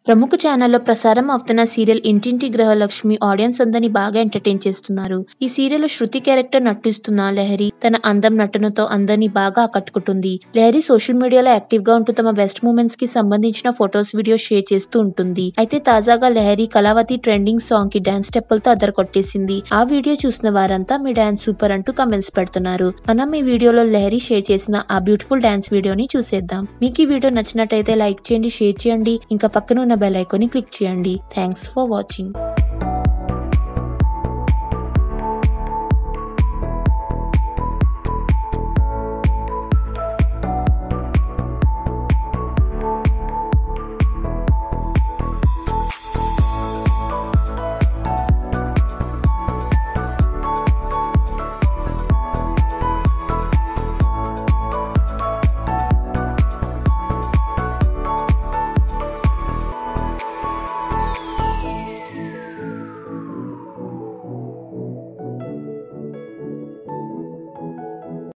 ప్రముఖ ఛానల్లో ప్రసారం అవుతున్న సీరియల్ ఇంటింటి గృహలక్ష్మి ఆడియన్స్ అందరినీ బాగా ఎంటర్టైన్ చేస్తున్నారు ఈ సీరియల్ శృతి క్యారెక్టర్ నటిస్తున్న లహరి తన అందం నటనతో అందరినీ బాగా ఆకట్టుకుంటుంది లహరి సోషల్ మీడియాలో యాక్టివ్ గా ఉంటూ తమ బెస్ట్ మూమెంట్స్ కి సంబంధించిన ఫొటోస్ వీడియోస్ షేర్ చేస్తూ ఉంటుంది అయితే తాజాగా లహరి కళావతి ట్రెండింగ్ సాంగ్ కి డాన్స్ స్టెప్పులతో అద్దరు కొట్టేసింది ఆ వీడియో చూసిన వారంతా మీ డాన్స్ సూపర్ అంటూ కమెంట్స్ పెడుతున్నారు మనం ఈ వీడియోలో లహరి షేర్ చేసిన ఆ బ్యూటిఫుల్ డాన్స్ వీడియోని చూసేద్దాం మీకు ఈ వీడియో నచ్చినట్టయితే లైక్ చేయండి షేర్ చేయండి ఇంకా పక్కన ఉన్న బెల్ ఐకాన్ ని క్లిక్ చేయండి థ్యాంక్స్ ఫర్ వాచింగ్